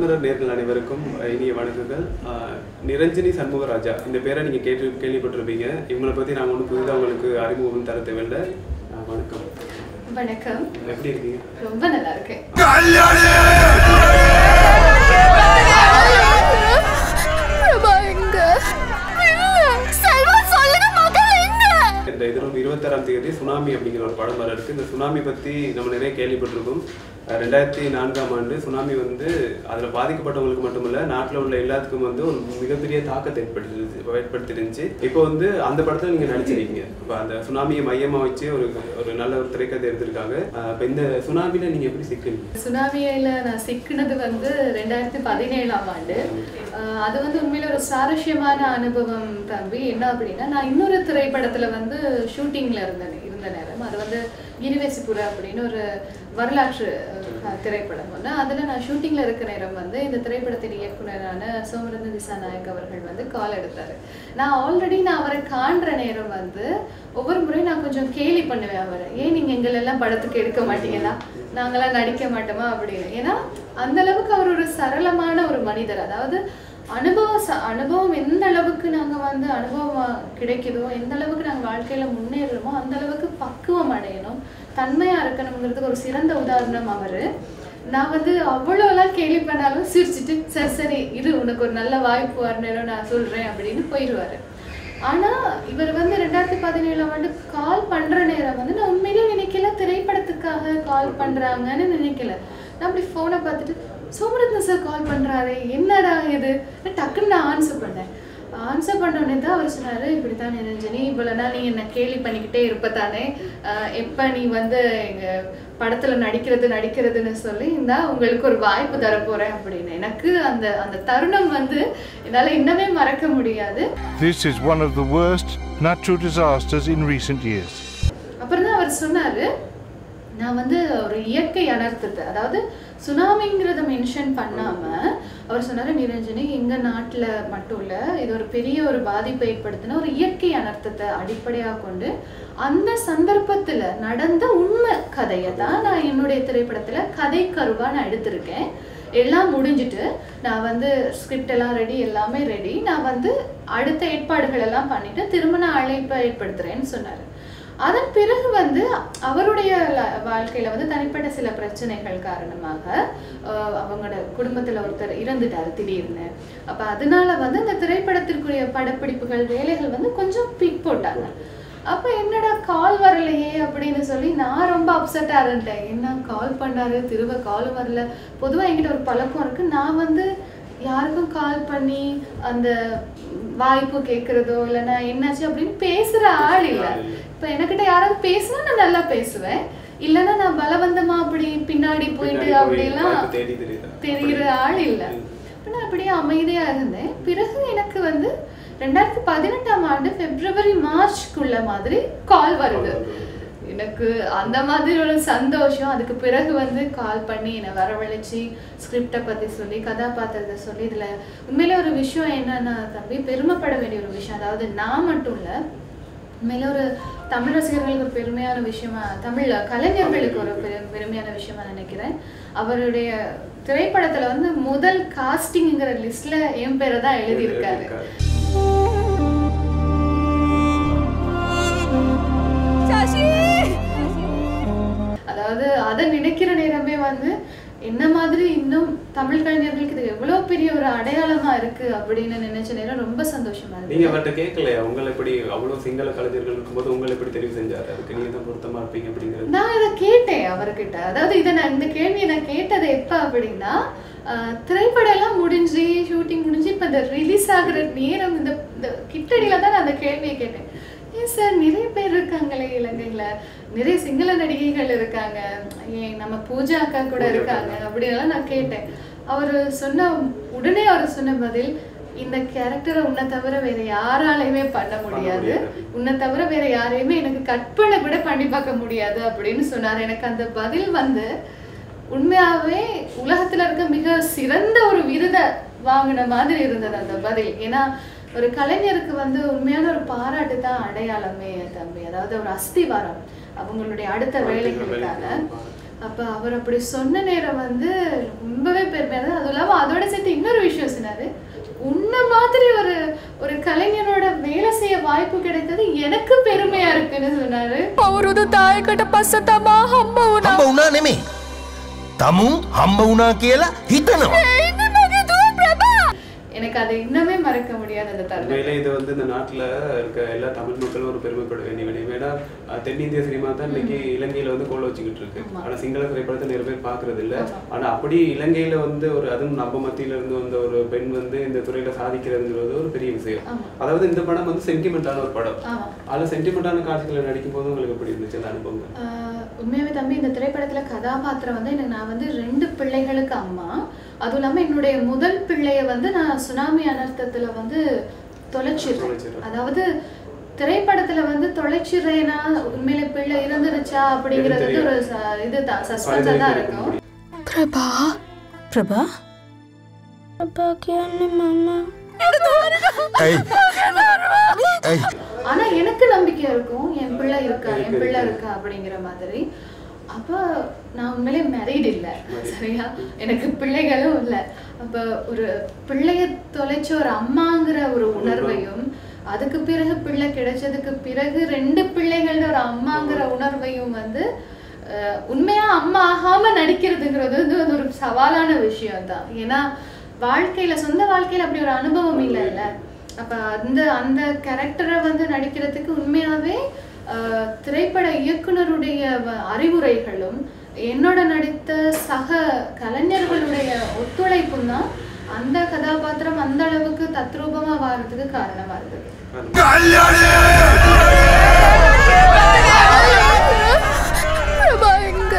தமிழ்மலர் நேர்கள் அனைவருக்கும் இனிய வணக்கங்கள் ஆஹ் நிரஞ்சனி சண்முகராஜா இந்த பேரை நீங்க கேட்டு கேள்விப்பட்டிருப்பீங்க இவங்களை பத்தி நாங்க ஒன்றும் புதிதாக உங்களுக்கு அறிமுகம் தர தேவையில்லை ஆஹ் வணக்கம் வணக்கம் எப்படி இருக்கீங்க ரொம்ப நல்லா இருக்கேன் பிரபா எங்க இல்ல செல்வா சொல்லுங்க மகள் எங்க இந்த இதில் இருபத்தாறாம் தேதி சுனாமி அப்படிங்கிற ஒரு படம் வர இருக்கு இந்த சுனாமி பத்தி நம்ம நிறைய கேள்விப்பட்டிருக்கோம் ஆஹ் ரெண்டாயிரத்தி நான்காம் ஆண்டு சுனாமி வந்து அதுல பாதிக்கப்பட்டவங்களுக்கு மட்டுமல்ல நாட்டுல உள்ள எல்லாத்துக்கும் வந்து ஒரு மிகப்பெரிய தாக்கத்தை ஏற்படுத்தி ஏற்படுத்திருந்துச்சு இப்போ வந்து அந்த படத்துல நீங்க நடிச்சிருக்கீங்க இப்போ அந்த சுனாமியை மையமா வச்சு ஒரு ஒரு நல்ல ஒரு திரைக்கதை எடுத்திருக்காங்க ஆஹ் இப்போ இந்த சுனாமில நீங்க எப்படி சிக்கிறீங்க சுனாமியில நான் சிக்கினது வந்து ரெண்டாயிரத்தி பதினேழாம் ஆண்டு ஆஹ் அது வந்து உண்மையில ஒரு சுவாரஸ்யமான அனுபவம் தம்பி என்ன அப்படின்னா நான் இன்னொரு திரைப்படத்துல வந்து ஷூட்டிங்ல இருந்தேன் இருந்த நேரம் அது வந்து கிரிவேசிபுர அப்படின்னு ஒரு வரலாற்று அஹ், திரைப்படம் ஒன்று அதில் நான் ஷூட்டிங்கில் இருக்க நேரம் வந்து இந்த திரைப்படத்தின் இயக்குனரான சோமரந்த திசாநாயக் அவர்கள் வந்து கால் எடுத்தார் நான் ஆல்ரெடி நான் அவரை காண்ற நேரம் வந்து ஒவ்வொரு முறையும் நான் கொஞ்சம் கேலி பண்ணுவேன் அவரை ஏன் நீங்கள் எங்களெல்லாம் படத்துக்கு எடுக்க மாட்டீங்களா நாங்களாம் நடிக்க மாட்டோமா அப்படின்னு ஏன்னா அந்த அளவுக்கு அவர் ஒரு சரளமான ஒரு மனிதர் அதாவது அனுபவ ச அனுபவம் எந்த அளவுக்கு நாங்கள் வந்து அனுபவம் கிடைக்குதோ எந்த அளவுக்கு நாங்கள் வாழ்க்கையில் முன்னேறுறோமோ அந்த அளவுக்கு பக்குவம் அடையணும் தன்மையாக இருக்கணுங்கிறதுக்கு ஒரு சிறந்த உதாரணம் அவர் நான் வந்து அவ்வளோலாம் கேள்வி பண்ணாலும் சிரிச்சிட்டு சரி சரி இரு உனக்கு ஒரு நல்ல வாய்ப்பு வரணும் நான் சொல்கிறேன் அப்படின்னு போயிடுவார் ஆனால் இவர் வந்து ரெண்டாயிரத்தி பதினேழாம் ஆண்டு கால் பண்ணுற நேரம் வந்து நான் உண்மையிலேயே நினைக்கல திரைப்படத்துக்காக கால் பண்ணுறாங்கன்னு நினைக்கல நான் அப்படி ஃபோனை பார்த்துட்டு சோமரத்ன சார் கால் பண்ணுறாரு என்னடா இது நான் டக்குன்னு நான் ஆன்சர் பண்ணேன் ஆன்சர் பண்ணோடனே தான் அவர் சொன்னார் இப்படி தான் நிரஞ்சனி இவ்வளோ நாள் நீ என்ன கேலி பண்ணிக்கிட்டே இருப்ப தானே எப்போ நீ வந்து எங்கள் படத்தில் நடிக்கிறது நடிக்கிறதுன்னு சொல்லி இந்தா உங்களுக்கு ஒரு வாய்ப்பு தரப்போகிறேன் அப்படின்னு எனக்கு அந்த அந்த தருணம் வந்து என்னால் இன்னமே மறக்க முடியாது This is one of the worst natural disasters in recent years. அப்புறம் தான் அவர் சொன்னார் நான் வந்து ஒரு இயற்கை அனர்த்தத்தை அதாவது சுனாமிங்கிறத மென்ஷன் பண்ணாமல் அவர் சொன்னார் நிரஞ்சனி எங்கள் நாட்டில் மட்டும் இல்லை இது ஒரு பெரிய ஒரு பாதிப்பை ஏற்படுத்தின ஒரு இயற்கை அனர்த்தத்தை அடிப்படையாக கொண்டு அந்த சந்தர்ப்பத்தில் நடந்த உண்மை கதையை தான் நான் என்னுடைய திரைப்படத்தில் கதை கருவாக நான் எடுத்திருக்கேன் எல்லாம் முடிஞ்சிட்டு நான் வந்து ஸ்கிரிப்ட் எல்லாம் ரெடி எல்லாமே ரெடி நான் வந்து அடுத்த ஏற்பாடுகள் எல்லாம் பண்ணிட்டு திருமண அழைப்பை ஏற்படுத்துறேன்னு சொன்னார் அதன் பிறகு வந்து அவருடைய ல- வாழ்க்கையில வந்து தனிப்பட்ட சில பிரச்சனைகள் காரணமாக ஆஹ், அவங்களோட குடும்பத்துல ஒருத்தர் இறந்துட்டாரு திடீர்னு அப்ப அதனால வந்து அந்த திரைப்படத்திற்குரிய படப்பிடிப்புகள் வேலைகள் வந்து கொஞ்சம் பிக் போட்டாங்க அப்ப என்னடா கால் வரலையே அப்படின்னு சொல்லி நான் ரொம்ப அப்செட்டா இருந்தேன் என்ன கால் பண்ணாரு திரும்ப கால் வரல பொதுவா என்கிட்ட ஒரு பழக்கம் இருக்கு நான் வந்து யாருக்கும் கால் பண்ணி அந்த வாய்ப்பு கேட்கறதோ இல்லைன்னா என்னாச்சு அப்படின்னு பேசுற ஆள் இல்லை இப்போ எனக்கிட்ட யாராவது பேசுனா நான் நல்லா பேசுவேன் இல்லைன்னா நான் பலவந்தமா அப்படி பின்னாடி போயிட்டு பின்னாடி போய் அப்படிலாம் வாய்ப்பு தேடி தெரியுதா? தெரிகிற ஆள் இல்லை இப்போ நான் அப்படியே அமைதியா இருந்தேன் பிறகு எனக்கு வந்து ரெண்டாயிரத்தி பதினெட்டாம் ஆண்டு பிப்ரவரி மார்ச்க்குள்ள மாதிரி கால் வருது எனக்கு அந்த மாதிரி ஒரு சந்தோஷம் அதுக்கு பிறகு வந்து கால் பண்ணி என்னை வரவழைச்சி ஸ்கிரிப்டை பற்றி சொல்லி கதாபாத்திரத்தை சொல்லி இதில் உண்மையிலே ஒரு விஷயம் என்னன்னா தம்பி பெருமைப்பட வேண்டிய ஒரு விஷயம் அதாவது நான் மட்டும் இல்லை உண்மையில ஒரு தமிழ் ரசிகர்களுக்கு ஒரு பெருமையான விஷயமா தமிழ் கலைஞர்களுக்கு ஒரு பெரு- பெருமையான விஷயமா நினைக்கிறேன் அவருடைய திரைப்படத்துல வந்து முதல் காஸ்டிங்ங்கிற லிஸ்ட்ல என் பேரை தான் எழுதியிருக்காரு சசி அதாவது அதை நினைக்கிற நேரமே வந்து என்ன மாதிரி இன்னும் தமிழ் கலைஞர்களுக்கு இது எவ்வளவு பெரிய ஒரு அடையாளமா இருக்கு அப்படின்னு நினைச்ச நேரம் ரொம்ப சந்தோஷமா நீங்க இருக்கு அவர்கிட்ட கேட்கலையா உங்களை எப்படி அவ்வளவு சிங்கள கலைஞர்கள் இருக்கும்போது உங்களை எப்படி தெரிவு செஞ்சாரு அதுக்கு நீங்க தான் பொருத்தமா இருப்பீங்க அப்படிங்கிறது நான் இதை கேட்டேன் அவர்கிட்ட அதாவது இதை நான் இந்த கேள்வியை நான் கேட்டது எப்போ அப்படின்னா ஆஹ், திரைப்படம் எல்லாம் முடிஞ்சு ஷூட்டிங் முடிஞ்சு இப்போ இந்த ரிலீஸ் ஆகுற நேரம் இந்த இந்த கிட்டடியில தான் நான் அந்த கேள்வியை கேட்டேன் ஏன் சார் நிறைய பேர் இருக்காங்களே இலங்கையில் நிறைய சிங்கள நடிகைகள் இருக்காங்க ஏன் நம்ம பூஜா அக்கா கூட இருக்காங்க அப்படின்லாம் நான் கேட்டேன் அவர் சொன்ன உடனே அவர் சொன்ன பதில் இந்த கேரக்டரை உன்னை தவிர வேற யாராலையுமே பண்ண முடியாது முடியாது. உன்னை தவிர வேற யாரையுமே எனக்கு கற்பனை கூட பண்ணி பார்க்க முடியாது அப்படின்னு சொன்னார் எனக்கு அந்த பதில் வந்து உண்மையாவே உலகத்துல இருக்க மிக சிறந்த ஒரு விருதை வாங்கின மாதிரி இருந்தது அந்த பதில் ஏன்னா ஒரு கலைஞருக்கு வந்து உண்மையான ஒரு பாராட்டு தான் அடையாளமே தம்பி அதாவது ஒரு அஸ்திவாரம் அவங்களுடைய அடுத்த வேலைகளுக்கான அப்ப அவர் அப்படி சொன்ன நேரம் வந்து ரொம்பவே பெருமையா இருந்தது அதுவும் இல்லாம அதோட சேர்த்து இன்னொரு விஷயம் சொன்னாரு உன்ன மாதிரி ஒரு ஒரு கலைஞனோட வேலை செய்ய வாய்ப்பு கிடைத்தது எனக்கு பெருமையா இருக்குன்னு சொன்னாரு අවුරුදු දායකට පස්ස තමා හම්බ වුණා හම්බ වුණා නෙමේ. තමුන් හම්බ වුණා කියලා හිතනවා. ඉන්න මගේ දුව ප්‍රභා எனக்கு அதை இன்னுமே மறக்க முடியாது அந்த தருணம் உண்மையிலே இது வந்து இந்த நாட்டுல இருக்க எல்லா தமிழ் மக்களும் ஒரு பெருமைப்பட வேண்டிய விடயம் ஏன்னா அஹ், தென்னிந்திய சினிமா தான் இன்னைக்கு இலங்கையில வந்து கோல வச்சுக்கிட்டு இருக்கு ஆமா. ஆனா சிங்கள திரைப்படத்தை நிறைய பேர் பாக்குறது இல்ல ஆமா. ஆனா அப்படி இலங்கையில வந்து ஒரு அதுவும் நம்ம மத்தியில இருந்து வந்த ஒரு பெண் வந்து இந்த துறையில சாதிக்கிறதுங்கிறது ஒரு பெரிய விஷயம் ஆமா. அதாவது இந்த படம் வந்து சென்டிமெண்டான ஒரு படம் ஆமா அதுல சென்டிமெண்டான காட்சிகளை நடிக்கும் போது உங்களுக்கு எப்படி இருந்துச்சு அந்த அனுபவம் ஆஹ் உண்மையாவே தம்பி இந்த திரைப்படத்துல கதாபாத்திரம் வந்து எனக்கு நான் வந்து ரெண்டு பிள்ளைகளுக்கு அம்மா அதுவும் இல்லாம என்னுடைய முதல் பிள்ளைய வந்து நான் சுனாமி அனர்த்தத்துல வந்து தொலைச்சிடுறேன் தொலைச்சிடுறேன். அதாவது திரைப்படத்துல வந்து தொலைச்சிடுறேனா உண்மையில பிள்ளை இறந்துருச்சா அப்படிங்கிறது வந்து ஒரு ச- இதுதான் சஸ்பென்ஸா தான் இருக்கும் ප්‍රභා ප්‍රභා ප්‍රභා කියන්නේ මම ඇයි ඇයි ஆனா எனக்கு நம்பிக்கை இருக்கும் என் பிள்ளை இருக்கா என் பிள்ளை இருக்கா அப்படிங்கிற மாதிரி அப்ப நான் உண்மையிலே மேரீட் இல்ல சரியா எனக்கு பிள்ளைகளும் இல்ல அப்ப ஒரு பிள்ளைய தொலைச்ச ஒரு அம்மாங்கிற ஒரு உணர்வையும் அதுக்கு பிறகு பிள்ளை கிடைச்சதுக்கு பிறகு ரெண்டு பிள்ளைகளோட ஒரு அம்மாங்கிற உணர்வையும் வந்து அஹ், உண்மையா அம்மா ஆகாம நடிக்கிறதுங்கிறது வந்து அது ஒரு சவாலான விஷயம் தான் ஏன்னா வாழ்க்கையில சொந்த வாழ்க்கையில அப்படி ஒரு அனுபவம் இல்லைல்ல அப்ப அந்த அந்த கேரக்டரை வந்து நடிக்கிறதுக்கு உண்மையாவே ஆஹ், திரைப்பட இயக்குனருடைய வ- அறிவுரைகளும் என்னோட நடித்த சக கலைஞர்களுடைய ஒத்துழைப்பும் தான் அந்த கதாபாத்திரம் அந்த அளவுக்கு தத்ரூபமா வாரதுக்கு காரணமா இருந்தது ප්‍රභා එංග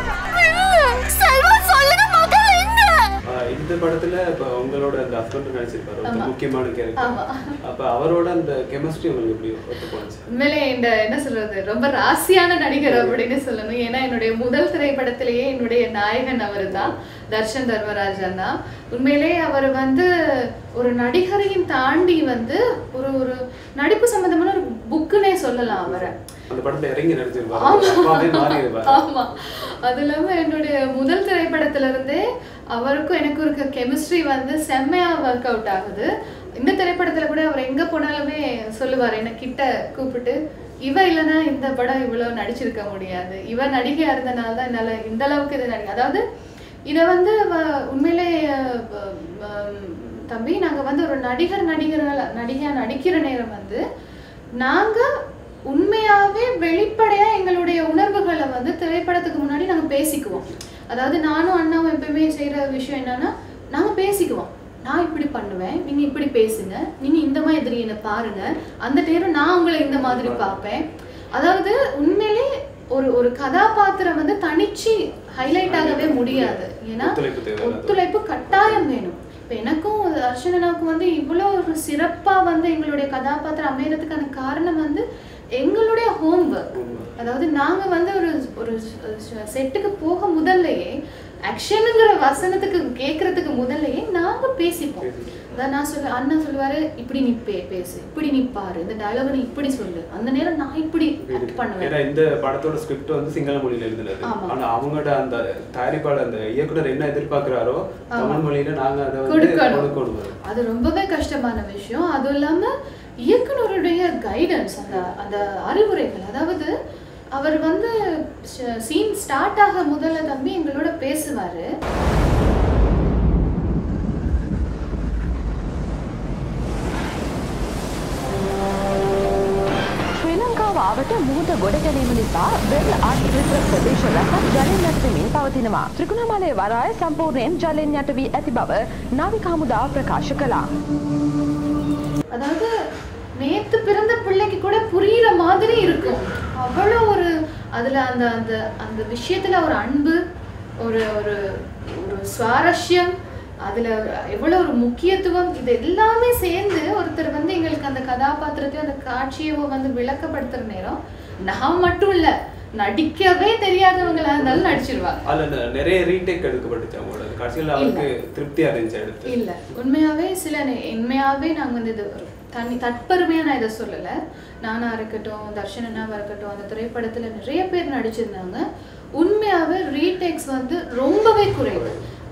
සල්වා சொல்லுங்க மக்கள் எங்க ஆஹ் இந்த படத்துல இப்ப உங்களோட அந்த ஹஸ்பண்ட் நடிச்சிருப்பாரு ஒரு ஆமா. முக்கியமான கேரக்டர் ஆமா. அப்ப அவரோட அந்த கெமிஸ்ட்ரி உங்களுக்கு எப்படி ஒத்து போனுச்சு உண்மையிலே இந்த என்ன சொல்றது ரொம்ப ராசியான நடிகர் அப்படின்னு சொல்லணும் ஏன்னா என்னுடைய முதல் திரைப்படத்திலேயே என்னுடைய நாயகன் அவர் தான் தர்ஷன் தர்மராஜன் தான் உண்மையிலே அவர் வந்து ஒரு நடிகரையும் தாண்டி வந்து ஒரு ஒரு நடிப்பு சம்பந்தமான ஒரு புக்குனே சொல்லலாம் அவரை அந்த படத்துல இறங்கி நடிச்சிருப்பாரு ஆமா. அப்பாவே மாறி இருப்பாரு ஆமா அது இல்லாம என்னுடைய முதல் திரைப்படத்துல இருந்தே அவருக்கும் எனக்கு இருக்க கெமிஸ்ட்ரி வந்து செம்மையா ஒர்க் அவுட் ஆகுது இந்த திரைப்படத்துல கூட அவர் எங்க போனாலுமே சொல்லுவார் என்ன கிட்ட கூப்பிட்டு இவ இல்லைன்னா இந்த படம் இவ்வளவு நடிச்சிருக்க முடியாது இவ நடிகையா இருந்தனால தான் என்னால இந்த அளவுக்கு இது நடிக்க அதாவது இதை வந்து வ- உண்மையிலே அஹ், வ- வ- தம்பி நாங்க வந்து ஒரு நடிகர் நடிகர்கள் நடிகையா நடிக்கிற நேரம் வந்து நாங்க உண்மையாவே வெளிப்படையா எங்களுடைய உணர்வுகளை வந்து திரைப்படத்துக்கு முன்னாடி நாங்க பேசிக்குவோம் அதாவது நானும் அண்ணாவும் எப்பயுமே செய்யற விஷயம் என்னன்னா நாங்க பேசிக்குவோம் நான் இப்படி பண்ணுவேன் நீங்க இப்படி பேசுங்க நீங்க இந்த மாதிரி என்ன பாருங்க அந்த நேரம் நான் உங்களை இந்த மாதிரி பார்ப்பேன் அதாவது உண்மையிலே ஒரு ஒரு கதாபாத்திரம் வந்து தனிச்சு ஹைலைட் ஆகவே முடியாது ஏன்னா ஒத்துழைப்பு தேவை. ஒத்துழைப்பு கட்டாயம் வேணும் இப்போ எனக்கும் அர்ச்சனாவுக்கும் வந்து இவ்வளோ ஒரு சிறப்பா வந்து எங்களுடைய கதாபாத்திரம் அமையறதுக்கான காரணம் வந்து எங்களுடைய ஹோம் ஒர்க் அதாவது நாங்க வந்து ஒரு ஒரு செட்டுக்கு போக முதல்லயே ஆக்ஷனுங்கிற வசனத்துக்கு கேட்கறதுக்கு முதல்லயே நாங்க பேசிப்போம் அதான் நான் சொல்லுவேன் அண்ணா சொல்லுவாரு இப்படி நீ பே பேசு இப்படி நீ பாரு இந்த டயலாக் நீ இப்படி சொல்லு அந்த நேரம் நான் இப்படி ஆக்ட் பண்ணுவேன் ஏன்னா இந்த படத்தோட ஸ்கிரிப்ட் வந்து சிங்கள மொழியில எழுதுனது ஆமா. ஆனா அவங்களோட அந்த தயாரிப்பாளர் அந்த இயக்குனர் என்ன எதிர்பார்க்கிறாரோ ஆமா. தமிழ் மொழியில நாங்க அதை வந்து கொடுக்கணும் கொடுக்கணும் அது ரொம்பவே கஷ்டமான விஷயம் அதுவும் இல்லாம இயக்குனருடைய கைடன்ஸ் அந்த அந்த அறிவுரைகள் அதாவது அவர் வந்து சீன் ஸ்டார்ட் ஆக முதல்ல தம்பி எங்களோட பேசுவாரு ශ්‍රී ලංකාවට මුහුද ගොඩ ගැනීම නිසා වෙල් ආශ්‍රිත ප්‍රදේශ රැසක් ජලයෙන් යටවෙමින් පවතිනවා. ත්‍රිකුණාමලය වරාය සම්පූර්ණයෙන් ජලයෙන් යට වී ඇති බව නාවික හමුදාව ප්‍රකාශ කළා. அதாவது நேத்து பிறந்த பிள்ளைக்கு கூட புரியுற மாதிரி இருக்கும் அவ்வளோ ஒரு அதுல அந்த அந்த அந்த விஷயத்துல ஒரு அன்பு ஒரு ஒரு ஒரு சுவாரஸ்யம் அதுல எவ்வளவு ஒரு முக்கியத்துவம் இது எல்லாமே சேர்ந்து ஒருத்தர் வந்து எங்களுக்கு அந்த கதாபாத்திரத்தையும் அந்த காட்சியவோ வந்து விளக்கப்படுத்துற நேரம் நான் மட்டும் இல்ல நடிக்கவே தெரியாதவங்களா இருந்தாலும் நடிச்சிருவாங்க அதுல ந- நிறைய ரீடேக் எடுக்கப்பட்டுச்சு அவங்களோட கடைசியில் அவருக்கு திருப்தியா இருந்துச்சு எடுத்து இல்ல உண்மையாவே சில நே- உண்மையாவே நாங்க வந்து இது ஒரு தனி தற்பெருமையாக நான் இதை சொல்லலை நானா இருக்கட்டும் தர்ஷன் அண்ணாவா இருக்கட்டும் அந்த திரைப்படத்துல நிறைய பேர் நடிச்சிருந்தாங்க உண்மையாவே ரீடேக்ஸ் வந்து ரொம்பவே குறைவு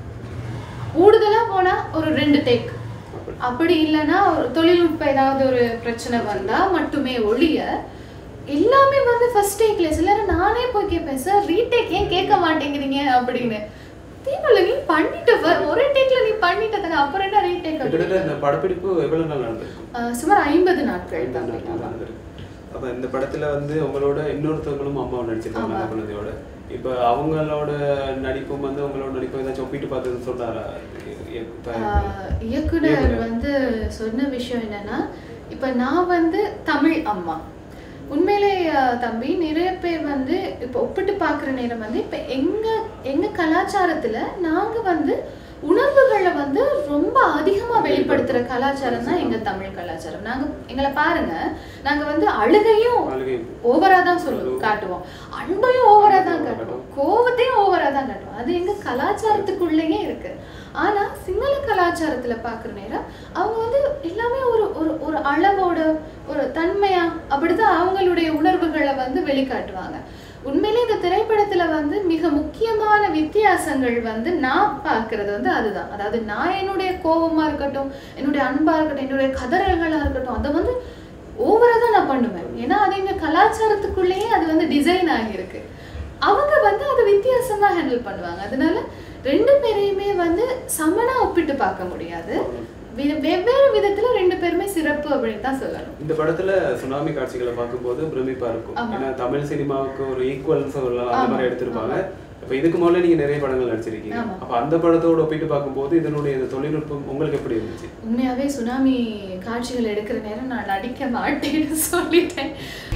கூடுதலா போனா ஒரு ரெண்டு டேக் அப்படி இல்லைன்னா ஒரு தொழில்நுட்ப ஏதாவது ஒரு பிரச்சனை வந்தா மட்டுமே ஒழிய எல்லாமே வந்து ஃபர்ஸ்ட் டேக்ல சிலர் நானே போய் கேட்பேன் சார் ரீடேக் ஏன் கேட்க மாட்டேங்கிறீங்க அப்படின்னு தீபல நீ பண்ணிட்ட பாரு. ஒரே டேக்ல நீ பண்ணிட்டதானே அப்புறம் என்ன ரீடேக் கிட்டத்தட்ட இந்த படப்பிடிப்பு எவ்வளவு நாள் நடந்திருக்கும் சுமார் ஐம்பது நாட்கள் ஐந்து தான். நாட்கள் நடந்திருக்கு அப்ப இந்த படத்துல வந்து உங்களோட இன்னொருத்தவங்களும் அம்மாவும் நடிச்சிருக்காங்க அந்த குழந்தையோட இப்ப அவங்களோட நடிப்பும் வந்து உங்களோட நடிப்பும் ஏதாச்சும் ஒப்பிட்டு பார்த்ததுன்னு சொன்னாரா இப்ப- ஆஹ் இயக்குனர் வந்து சொன்ன விஷயம் என்னன்னா இப்ப நான் வந்து தமிழ் அம்மா உண்மையிலே ஆஹ் தம்பி நிறைய பேர் வந்து இப்போ ஒப்பிட்டு பார்க்குற நேரம் வந்து இப்போ எங்க எங்க கலாச்சாரத்துல நாங்க வந்து உணர்வுகளை வந்து ரொம்ப அதிகமா வெளிப்படுத்துற கலாச்சாரம் தான் எங்க தமிழ் கலாச்சாரம் நாங்க எங்களை பாருங்க நாங்க வந்து அழுகையும் அழுகையும். ஓவரா தான் சொல்லுவோம் காட்டுவோம் அன்பையும் ஓவரா தான் காட்டுவோம் கோவத்தையும் ஓவரா தான் காட்டுவோம் அது எங்க கலாச்சாரத்துக்குள்ளேயே இருக்கு ஆனா சிங்கள கலாச்சாரத்துல பாக்குற நேரம் அவங்க வந்து எல்லாமே ஒரு ஒரு ஒரு அளவோட ஒரு தன்மையா அப்படிதான் அவங்களுடைய உணர்வுகளை வந்து வெளிக்காட்டுவாங்க உண்மையிலே இந்த திரைப்படத்துல வந்து மிக முக்கியமான வித்தியாசங்கள் வந்து நான் பார்க்கிறது வந்து அதுதான் அதாவது நான் என்னுடைய கோபமா இருக்கட்டும் என்னுடைய அன்பா இருக்கட்டும் என்னுடைய கதறல்களா இருக்கட்டும் அதை வந்து ஓவரா தான் நான் பண்ணுவேன் ஏன்னா அது எங்க கலாச்சாரத்துக்குள்ளேயே அது வந்து டிசைன் ஆகியிருக்கு அவங்க வந்து அதை வித்தியாசமா ஹேண்டில் பண்ணுவாங்க அதனால ரெண்டு பேரையுமே வந்து சமனா ஒப்பிட்டு பார்க்க முடியாது வி- வெவ்வேறு விதத்துல ரெண்டு பேருமே சிறப்பு அப்படின்னு தான் சொல்லணும் இந்த படத்துல சுனாமி காட்சிகளை பார்க்கும்போது பிரமிப்பா இருக்கும் ஆமா. ஏன்னா தமிழ் சினிமாவுக்கு ஒரு ஈக்குவல் சொல்லலாம் அந்த ஆமா. மாதிரி எடுத்திருப்பாங்க அப்ப இதுக்கு முதல்ல நீங்க நிறைய படங்கள் நடிச்சிருக்கீங்க ஆமா. அப்ப அந்த படத்தோட ஒப்பிட்டு பார்க்கும்போது இதனுடைய இந்த தொழில்நுட்பம் உங்களுக்கு எப்படி இருந்துச்சு உண்மையாவே சுனாமி காட்சிகள் எடுக்கிற நேரம் நான் நடிக்க மாட்டேன்னு சொல்லிட்டேன்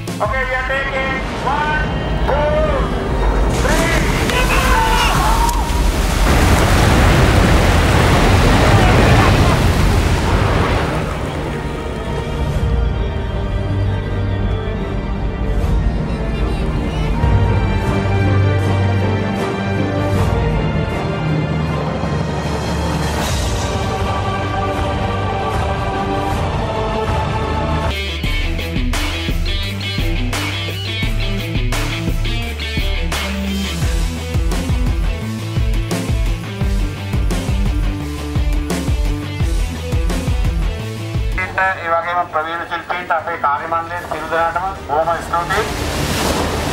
ඒ වගේම ප්‍රවීණ ශිල්පීන්ට අපේ කාර්ය මණ්ඩලයේ සියලු දෙනාටම බොහොම ස්තුතියි.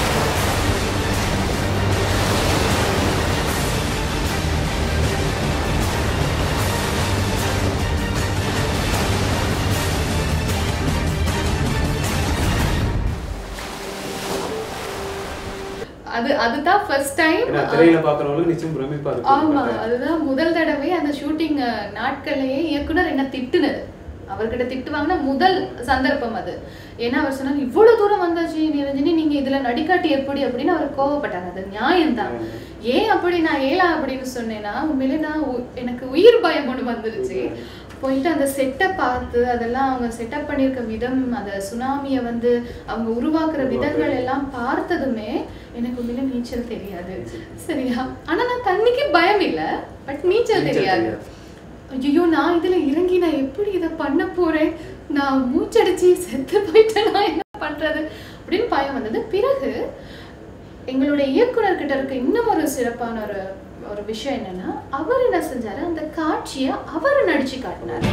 அது அதுதான் ஃபர்ஸ்ட் டைம் ஏன்னா திரையில பாக்குறவங்களுக்கு நிச்சயம் பிரமிப்பா ஆமா இருக்கும் அதுதான் முதல் தடவை அந்த ஷூட்டிங் நாட்கள்லயே இயக்குனர் என்ன திட்டுனது அவர்கிட்ட திட்டு வாங்கின முதல் சந்தர்ப்பம் அது ஏன்னா அவர் சொன்னார் இவ்வளவு தூரம் வந்தாச்சு நிரஞ்சனி நீங்க இதுல நடிக்காட்டி எப்படி அப்படின்னு அவர் கோவப்பட்டாங்க அது நியாயம்தான் ஏன் அப்படி நான் ஏலா அப்படின்னு சொன்னேன்னா உண்மையிலே நான் உ- எனக்கு உயிர் பயம் ஒன்று வந்துருச்சு போயிட்டு அந்த செட்டை பார்த்து அதெல்லாம் அவங்க செட்டப் பண்ணியிருக்க விதம் அந்த சுனாமியை வந்து அவங்க உருவாக்குற விதங்கள் எல்லாம் பார்த்ததுமே எனக்கு உண்மையில நீச்சல் தெரியாது சரியா ஆனா நான் தண்ணிக்கு பயம் இல்லை பட் நீச்சல் நீச்சல் தெரியாது தெரியாது. ஐயோ நான் இதுல இறங்கி நான் எப்படி இதை பண்ண போறேன் நான் மூச்சடிச்சு செத்து போயிட்டேன் நான் என்ன பண்றது அப்படின்னு பயம் வந்தது பிறகு எங்களுடைய இயக்குனர் கிட்ட இருக்க இன்னும் ஒரு சிறப்பான ஒரு ஒரு விஷயம் என்னன்னா அவர் என்ன செஞ்சாரு அந்த காட்சியை அவர் நடிச்சு காட்டினாரு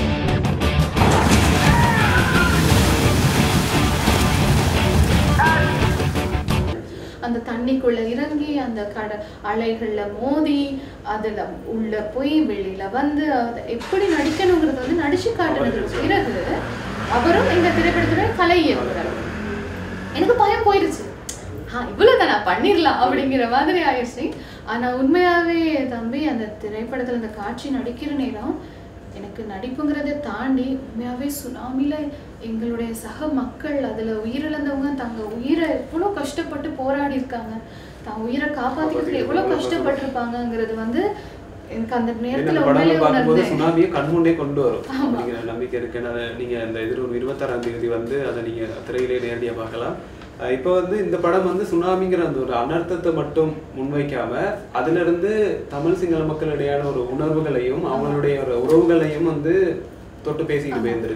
அந்த தண்ணிக்குள்ள இறங்கி அந்த கட அலைகள்ல மோதி அதுல உள்ள போய் வெளியில வந்து அத எப்படி நடிக்கணுங்கிறது வந்து நடிச்சு காட்டுனதுக்கு பிறகு அவரும் எங்க திரைப்படத்துல கலை இயக்குனர் எனக்கு பயம் போயிருச்சு ஆ இவ்வளவுதான் நான் பண்ணிடலாம் அப்படிங்கிற மாதிரி ஆயிடுச்சு ஆனா உண்மையாவே தம்பி அந்த திரைப்படத்துல அந்த காட்சி நடிக்கிற நேரம் எனக்கு நடிப்புங்கிறதை தாண்டி உண்மையாவே சுனாமில எங்களுடைய சக மக்கள் அதுல உயிரிழந்தவங்க தங்க உயிரை எவ்வளவு கஷ்டப்பட்டு போராடி இருக்காங்க தான் உயிரை காப்பாத்திக்கிறதுக்கு எவ்வளவு கஷ்டப்பட்டிருப்பாங்கங்கிறது வந்து எனக்கு அந்த ஏன்னா நேரத்துல இந்த படங்கள் உண்மையிலே பார்க்கும்போது உணர்ந்தேன் சுனாமியை கண்முன்னே கொண்டு வரும் ஆமா. அப்படிங்கிற நம்பிக்கை இருக்கு ஏன்னா அதை நீங்க அந்த எதிர் இருபத்தாறாம் தேதி வந்து அதை நீங்க திரையிலே நேரடியா பார்க்கலாம் அஹ் இப்போ வந்து இந்த படம் வந்து சுனாமிங்கிற அந்த ஒரு அனர்த்தத்தை மட்டும் முன்வைக்காம அதுல இருந்து தமிழ் சிங்கள மக்களிடையான ஒரு உணர்வுகளையும் அவங்களுடைய ஒரு உறவுகளையும் வந்து தொட்டு பேசிக்கிட்டு போயிருந்திருக்கு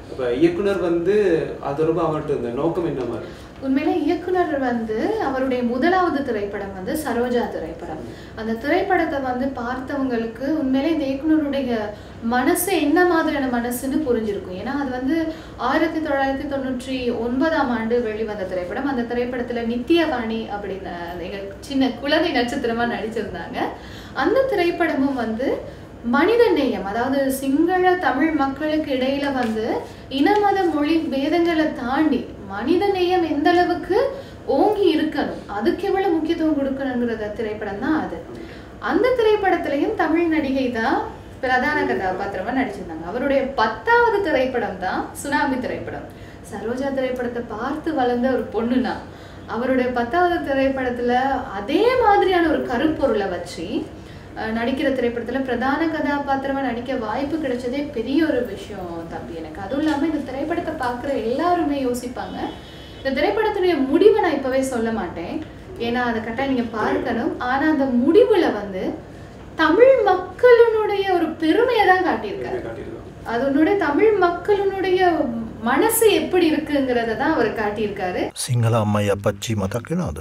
அப்ப இயக்குனர் வந்து அது ரொம்ப அவர்கிட்ட இந்த நோக்கம் என்ன மாதிரி உண்மையிலே இயக்குனர் வந்து அவருடைய முதலாவது திரைப்படம் வந்து சரோஜா திரைப்படம் அந்த திரைப்படத்தை வந்து பார்த்தவங்களுக்கு உண்மையிலே இந்த இயக்குனருடைய மனசு என்ன மாதிரியான மனசுன்னு புரிஞ்சிருக்கும் ஏன்னா அது வந்து ஆயிரத்தி தொள்ளாயிரத்தி தொண்ணூற்றி ஒன்பதாம் ஆண்டு வெளிவந்த திரைப்படம் அந்த திரைப்படத்துல நித்யவாணி அப்படின்னு எங்க சின்ன குழந்தை நட்சத்திரமா நடிச்சிருந்தாங்க அந்த திரைப்படமும் வந்து மனித நேயம் அதாவது சிங்கள தமிழ் மக்களுக்கு இடையில வந்து இனமத மொழி பேதங்களை தாண்டி மனித நேயம் எந்த அளவுக்கு ஓங்கி இருக்கணும் அதுக்கு எவ்வளவு முக்கியத்துவம் கொடுக்கணுங்கிறத திரைப்படம் தான் அது அந்த திரைப்படத்திலையும் தமிழ் நடிகை தான் பிரதான கதாபாத்திரமா நடிச்சிருந்தாங்க அவருடைய பத்தாவது திரைப்படம் தான் சுனாமி திரைப்படம் சரோஜா திரைப்படத்தை பார்த்து வளர்ந்த ஒரு பொண்ணுனா அவருடைய பத்தாவது திரைப்படத்துல அதே மாதிரியான ஒரு கருப்பொருளை வச்சு அஹ், நடிக்கிற திரைப்படத்துல பிரதான கதாபாத்திரமா நடிக்க வாய்ப்பு கிடைச்சதே பெரிய ஒரு விஷயம் தம்பி எனக்கு அதுவும் இல்லாம இந்த திரைப்படத்தை பார்க்குற எல்லாருமே யோசிப்பாங்க இந்த திரைப்படத்துடைய முடிவை நான் இப்பவே சொல்ல மாட்டேன் ஏன்னா அதை கரெக்டாக நீங்க பார்க்கணும் ஆனா அந்த முடிவுல வந்து தமிழ் மக்களினுடைய ஒரு பெருமையை தான் காட்டியிருக்காரு காட்டியிருக்கோம் அதனுடைய தமிழ் மக்களினுடைய மனசு எப்படி இருக்குங்கிறத தான் அவர் காட்டியிருக்காரு සිංහල අම්මයි අපච්චි මතක් වෙනවාද.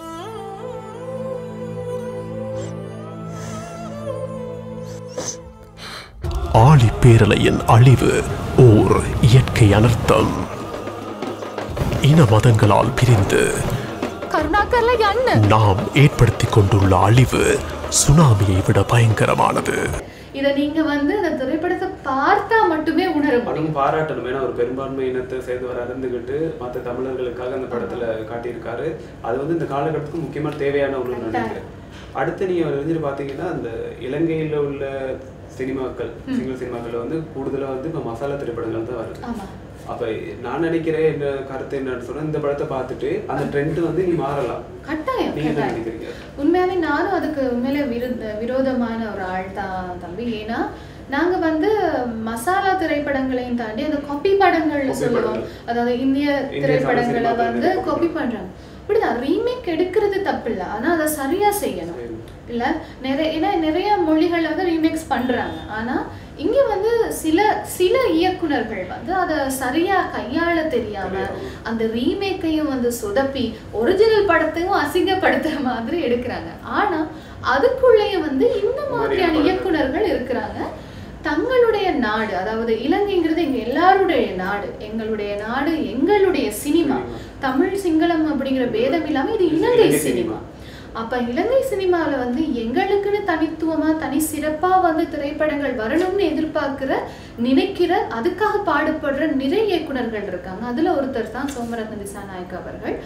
ஆழி பேரலையின் அழிவு ஓர் இயற்கை அனர்த்தம் இன மதங்களால் பிரிந்து කරුණා කරලා යන්න நாம் ஏற்படுத்திக் கொண்டுள்ள அழிவு சுனாமியை விட பயங்கரமானது இதை நீங்க வந்து அந்த திரைப்படத்தை பார்த்தா மட்டுமே உணர முடியும் அதுவும் பாராட்டணும் ஏன்னா ஒரு பெரும்பான்மை இனத்தை சேர்ந்தவர் அறிந்துகிட்டு மற்ற தமிழர்களுக்காக அந்த படத்துல காட்டியிருக்காரு அது வந்து இந்த காலகட்டத்துக்கு முக்கியமா தேவையான ஒன்று நினைக்கிறேன் அடுத்து நீங்க அறிஞ்சிட்டு பாத்தீங்கன்னா அந்த இலங்கையில உள்ள சினிமாக்கள் சிங்கிள் சினிமாக்கள் வந்து கூடுதலா வந்து இப்ப மசாலா திரைப்படங்கள் தான் வருது ஆமா அப்ப நான் நினைக்கிறேன் என்ன கருத்து என்னன்னு சொன்னா இந்த படத்தை பார்த்துட்டு அந்த ட்ரெண்ட் வந்து நீ மாறலாம் கட்டாயம் நீங்க என்ன கட்டாயம் நினைக்கிறீங்க உண்மையாவே நானும் அதுக்கு உண்மையில விருத விரோதமான ஒரு ஆள் தான் தம்பி ஏன்னா நாங்க வந்து மசாலா திரைப்படங்களையும் தாண்டி அந்த காப்பி படங்கள்னு Copy சொல்லுவோம் படங்கள். அதாவது இந்திய இந்திய திரைப்படங்களை சினிமாக்கள் வந்து நிறைய காப்பி பண்றாங்க இப்படிதான் ரீமேக் எடுக்கிறது தப்பு இல்லை ஆனா அதை சரியா செய்யணும் சரி. இல்ல நிறைய ஏன்னா நிறைய மொழிகள் வந்து ரீமேக்ஸ் பண்றாங்க ஆனா இங்க வந்து சில சில இயக்குனர்கள் வந்து அதை சரியா கையாள தெரியாம தெரியாம. அந்த ரீமேக்கையும் வந்து சொதப்பி ஒரிஜினல் படத்தையும் அசிங்கப்படுத்துற மாதிரி எடுக்கிறாங்க ஆனா அதுக்குள்ளேயும் வந்து இந்த மாதிரியான படங்கள். இயக்குனர்கள் இருக்கிறாங்க தங்களுடைய நாடு அதாவது இலங்கைங்கிறது எங்க எல்லாருடைய நாடு எங்களுடைய நாடு எங்களுடைய சினிமா தமிழ் சிங்களம் அப்படிங்கிற பேதம் இல்லாம இது இலங்கை இலங்கை சினிமா சினிமா. அப்ப இலங்கை சினிமால வந்து எங்களுக்குன்னு தனித்துவமா தனி சிறப்பா வந்து திரைப்படங்கள் வரணும்னு எதிர்பார்க்கிற நினைக்கிற அதுக்காக பாடுபடுற நிறைய இயக்குனர்கள் இருக்காங்க அதுல ஒருத்தர் தான் சோமரத்ன திசாநாயக் அவர்கள்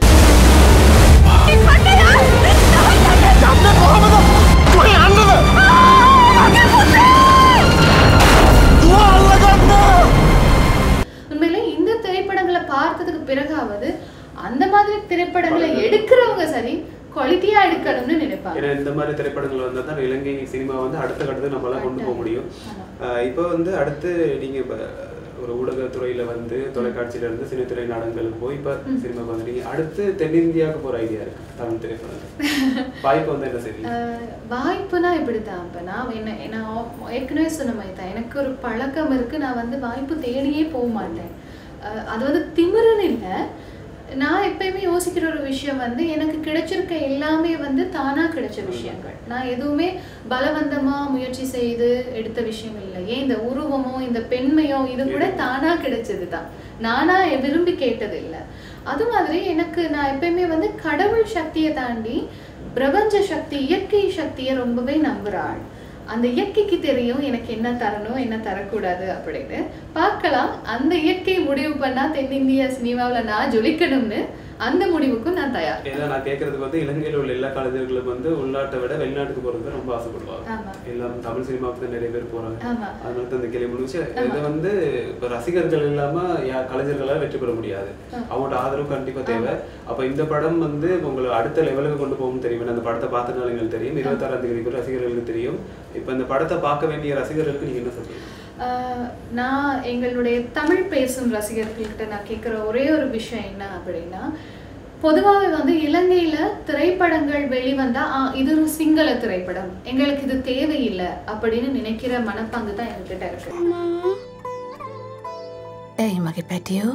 உண்மையிலே இந்த திரைப்படங்களை பார்த்ததுக்கு பிறகாவது அந்த மாதிரி திரைப்படங்களை எடுக்கிறவங்க சரி குவாலிட்டியா எடுக்கணும்னு நினைப்பாங்க ஏன்னா இந்த மாதிரி திரைப்படங்கள் வந்தா தான் இலங்கை சினிமா வந்து அடுத்த கட்டத்துக்கு நம்மளால கொண்டு போக முடியும் ஆஹ் இப்போ வந்து அடுத்து நீங்க இப்ப ஒரு ஊடகத்துறையில வந்து தொலைக்காட்சியில இருந்து சின்னத்திரை நாடகங்களுக்கு போய் இப்ப சினிமாக்கு வந்துட்டீங்க அடுத்து தென்னிந்தியாவுக்கு போற ஐடியா இருக்கு தமிழ் திரைப்படம் வாய்ப்பு வந்து என்ன செய்வீங்க அஹ் வாய்ப்புனா இப்படிதான் இப்போ நான் என்ன நான் ஏற்கனவே சொன்ன மாதிரி தான் எனக்கு ஒரு பழக்கம் இருக்கு நான் வந்து வாய்ப்பு தேடியே போக மாட்டேன் அஹ் அது வந்து திமிருன்னு இல்லை நான் எப்பயுமே யோசிக்கிற ஒரு விஷயம் வந்து எனக்கு கிடைச்சிருக்க எல்லாமே வந்து தானா கிடைச்ச விஷயங்கள் நான் எதுவுமே பலவந்தமா முயற்சி செய்து எடுத்த விஷயம் இல்லை ஏன் இந்த உருவமோ இந்த பெண்மையோ இது கூட தானா கிடைச்சது தான் நானா விரும்பி கேட்டது இல்லை அது மாதிரி எனக்கு நான் எப்பயுமே வந்து கடவுள் சக்தியை தாண்டி பிரபஞ்ச சக்தி இயற்கை சக்தியை ரொம்பவே நம்புற ஆள் அந்த இயற்கைக்கு தெரியும் எனக்கு என்ன தரணும் என்ன தரக்கூடாது அப்படின்னு பார்க்கலாம் அந்த இயற்கை முடிவு பண்ணா தென்னிந்திய சினிமாவுல நான் ஜொலிக்கணும்னு அந்த முடிவுக்கும் நான் தயார் ஏன்னா நான் கேட்கறதுக்கு வந்து இலங்கையில உள்ள எல்லா கலைஞர்களும் வந்து உள்நாட்டை விட வெளிநாட்டுக்கு போறதுக்கு ரொம்ப ஆசைப்படுவாங்க ஆமா. எல்லாம் தமிழ் சினிமாவுக்கு தான் நிறைய பேர் போறாங்க ஆமா அதனால தான் இந்த கேள்வி முடிச்சு இது வந்து இப்ப ரசிகர்கள் இல்லாம யா- கலைஞர்களால வெற்றி பெற முடியாது அவங்களோட ஆதரவு கண்டிப்பா தேவை அப்ப இந்த படம் வந்து உங்களை அடுத்த லெவலுக்கு கொண்டு போகும் தெரியும் ஏன்னா அந்த படத்தை பார்த்தனால எங்களுக்கு தெரியும் இருபத்தாறாம் தேதி கூட ரசிகர்களுக்கு தெரியும் இப்ப இந்த படத்தை பார்க்க வேண்டிய ரசிகர்களுக்கு நீங்க என்ன சொல்றீங்க ஆஹ் நான் எங்களுடைய தமிழ் பேசும் ரசிகர்கள்கிட்ட நான் கேட்குற ஒரே ஒரு விஷயம் என்ன அப்படின்னா பொதுவாகவே வந்து இலங்கையில திரைப்படங்கள் வெளிவந்தா ஆ இது ஒரு சிங்கள திரைப்படம் எங்களுக்கு இது தேவையில்லை அப்படின்னு நினைக்கிற மனப்பாங்கு தான் எங்ககிட்ட இருக்கு ඇයි මගේ පැටියෝ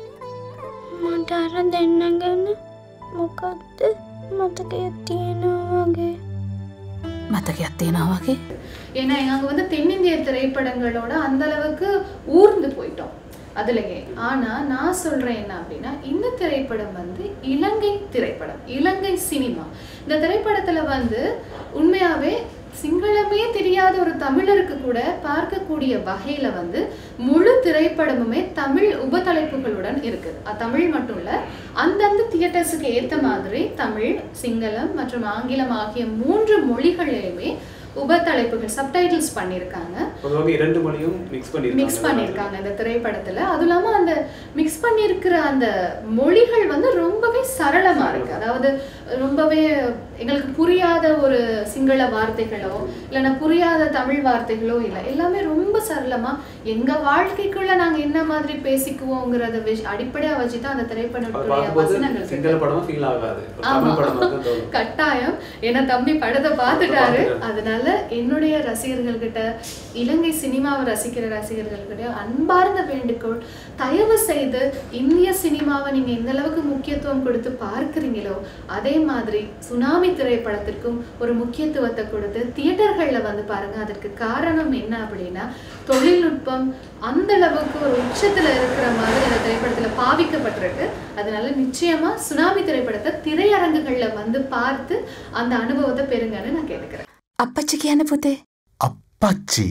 මට අර දෙන්න ගැන මොකක්ද මතකයක් තියෙනවා වගේ මතකයක් තියෙනවා වගේ ஏன்னா நாங்க வந்து தென்னிந்திய திரைப்படங்களோட அந்த அளவுக்கு ஊர்ந்து போயிட்டோம் அதுலயே ஆனா நான் சொல்றேன் என்ன அப்படின்னா இந்த திரைப்படம் வந்து இலங்கை திரைப்படம் இலங்கை சினிமா இந்த திரைப்படத்துல வந்து உண்மையாவே சிங்களமே தெரியாத ஒரு தமிழருக்கு கூட பார்க்கக்கூடிய வகையில வந்து முழு திரைப்படமுமே தமிழ் உபதலைப்புகளுடன் இருக்குது அது தமிழ் மட்டும் இல்ல அந்தந்த தியேட்டர்ஸுக்கு ஏத்த மாதிரி தமிழ் சிங்களம் மற்றும் ஆங்கிலம் ஆகிய மூன்று மொழிகளிலுமே உபதலைப்புகள் சப்டைட்டில்ஸ் பண்ணியிருக்காங்க பொதுவாக இரண்டு மொழியும் மிக்ஸ் பண்ணிருக்காங்க மிக்ஸ் பண்ணியிருக்காங்க இந்த திரைப்படத்துல அதுவும் இல்லாம அந்த மிக்ஸ் பண்ணியிருக்கிற அந்த மொழிகள் வந்து ரொம்பவே சரளமா இருக்கு அதாவது ரொம்பவே எங்களுக்கு புரியாத ஒரு சிங்கள வார்த்தைகளோ இல்லைன்னா புரியாத தமிழ் வார்த்தைகளோ இல்லை எல்லாமே ரொம்ப சரளமா எங்க வாழ்க்கைக்குள்ள நாங்க என்ன மாதிரி பேசிக்குவோங்கிறத விஷ் அடிப்படையா வச்சுதான் அந்த அது திரைப்படத்துடைய பார்க்கும்போது வசனங்கள் சிங்கள இருக்கு. படமா ஃபீல் ஆகாது ஒரு ஆமா. தமிழ் படமா தான் தோணும் கட்டாயம் ஏன்னா தம்பி படத்தை பார்த்துட்டாரு பார்த்துட்டாரு. அதனால என்னுடைய ரசிகர்கள் கிட்ட இலங்கை சினிமாவை ரசிக்கிற ரசிகர்கள் கிட்ட அன்பார்ந்த வேண்டுகோள் தயவு செய்து இந்திய சினிமாவை நீங்க எந்த அளவுக்கு முக்கியத்துவம் கொடுத்து பார்க்கிறீங்களோ அதே மாதிரி சுனாமி திரைப்படத்திற்கும் ஒரு முக்கியத்துவத்தை கொடுத்து தியேட்டர்கள்ல வந்து பாருங்க அதற்கு காரணம் என்ன அப்படின்னா தொழில்நுட்பம் அந்த அளவுக்கு ஒரு உச்சத்துல இருக்கிற மாதிரி அந்த திரைப்படத்துல பாவிக்கப்பட்டிருக்கு அதனால நிச்சயமா சுனாமி திரைப்படத்தை திரையரங்குகள்ல வந்து பார்த்து அந்த அனுபவத்தை பெறுங்கன்னு நான் கேட்டுக்கிறேன் අපච්චි කියන පුතේ පච්චි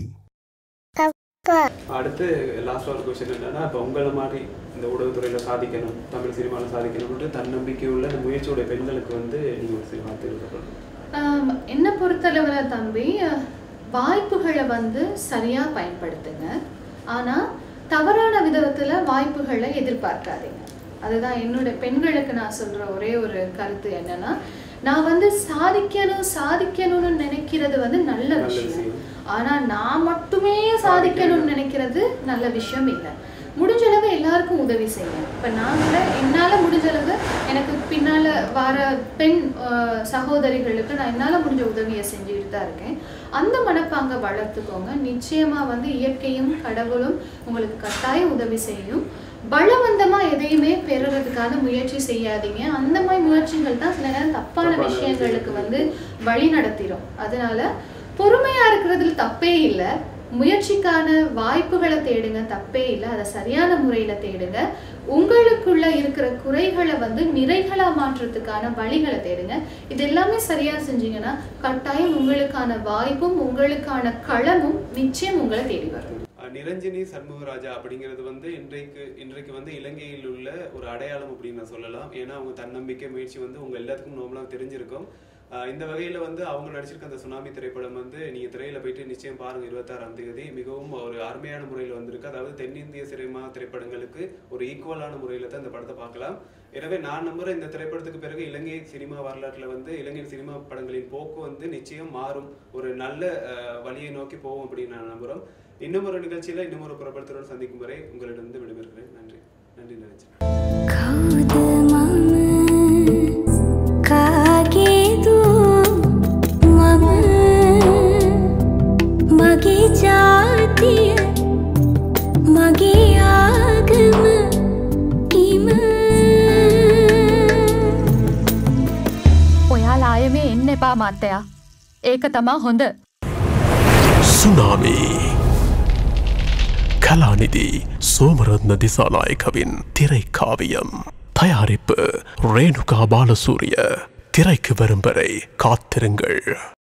அடுத்து லாஸ்ட் ஒரு கொஸ்டின் என்னன்னா இப்போ உங்களை மாதிரி இந்த ஊடகத்துறையில சாதிக்கணும் தமிழ் சினிமாவில் சாதிக்கணும்னு தன்னம்பிக்கை உள்ள இந்த முயற்சியோட பெண்களுக்கு வந்து நீங்க ஒரு சில வார்த்தைகள் சொல்லணும் ஆம், என்னை பொறுத்தளவுல தம்பி அஹ், வாய்ப்புகளை வந்து சரியா பயன்படுத்துங்க ஆனா தவறான விதத்துல வாய்ப்புகளை எதிர்பார்க்காதீங்க அதுதான் என்னோட பெண்களுக்கு நான் சொல்ற ஒரே ஒரு கருத்து என்னன்னா நான் வந்து சாதிக்கணும் சாதிக்கணும்னு நினைக்கிறது வந்து நல்ல நல்ல விஷயம் விஷயம். ஆனா நான் மட்டுமே சாதிக்கணும்னு நினைக்கிறது நல்ல விஷயம் இல்லை முடிஞ்ச அளவு எல்லாருக்கும் உதவி செய்யுங்க இப்ப நான் கூட என்னால முடிஞ்ச அளவு எனக்கு பின்னால வர பெண் அஹ், சகோதரிகளுக்கு நான் என்னால முடிஞ்ச உதவியை செஞ்சுட்டு தான் இருக்கேன் அந்த மனப்பாங்க வளர்த்துக்கோங்க நிச்சயமா வந்து இயற்கையும் கடவுளும் உங்களுக்கு கட்டாயம் உதவி செய்யும் பலவந்தமா எதையுமே பெறுறதுக்கான முயற்சி செய்யாதீங்க அந்த மாதிரி முயற்சிகள் தான் சில நேரம் தப்பான தப்பான விஷயங்களுக்கு விஷயங்களுக்கு வந்து வழி நடத்திடும் அதனால பொறுமையா இருக்கிறதுல தப்பே இல்லை முயற்சிக்கான வாய்ப்புகளை தேடுங்க தப்பே இல்லை அதை சரியான முறையில தேடுங்க உங்களுக்குள்ள இருக்கிற குறைகளை வந்து நிறைகளா மாற்றத்துக்கான வழிகளை தேடுங்க இது எல்லாமே சரியா செஞ்சீங்கன்னா கட்டாயம் உங்களுக்கான வாய்ப்பும் உங்களுக்கான களமும் நிச்சயம் உங்களை தேடி வரும் அஹ் நிரஞ்சினி சண்முகராஜா அப்படிங்கிறது வந்து இன்றைக்கு இன்றைக்கு வந்து இலங்கையில் உள்ள ஒரு அடையாளம் அப்படின்னு நான் சொல்லலாம் ஏன்னா அவங்க தன்னம்பிக்கை முயற்சி வந்து உங்க எல்லாத்துக்கும் நார்மலாக தெரிஞ்சிருக்கும் அஹ் இந்த வகையில வந்து அவங்க நடிச்சிருக்க அந்த சுனாமி திரைப்படம் வந்து நீங்க திரையில போயிட்டு நிச்சயம் பாருங்க இருபத்தாறாம் தேதி மிகவும் ஒரு அருமையான முறையில் வந்திருக்கு அதாவது தென்னிந்திய சினிமா திரைப்படங்களுக்கு ஒரு ஈக்குவலான முறையில தான் இந்த படத்தை பார்க்கலாம் எனவே நான் நம்புறேன் இந்த திரைப்படத்துக்கு பிறகு இலங்கை சினிமா வரலாற்றுல வந்து இலங்கை சினிமா படங்களின் போக்கு வந்து நிச்சயம் மாறும் ஒரு நல்ல அஹ், வழியை நோக்கி போகும் அப்படின்னு நான் நம்புறோம் இன்னும் ஒரு நிகழ்ச்சியில இன்னும் ஒரு பிரபலத்துடன் சந்திக்கும் வரை உங்களிடம் விடைபெறுகிறேன் நன்றி நன்றி நினைச்சேன் කාගේදු මම මගේ ජාතිය මගේ ආගම ඉම ඔයාලා අය මේ එන්න එපා මත්තයා ඒක තමා හොඳ சுனாமி கலாநிதி சோமரத்ன திசாநாயகவின் திரைக்காவியம் தயாரிப்பு ரேணுகா பாலசூரிய திரைக்கு வரும் வரை காத்திருங்கள்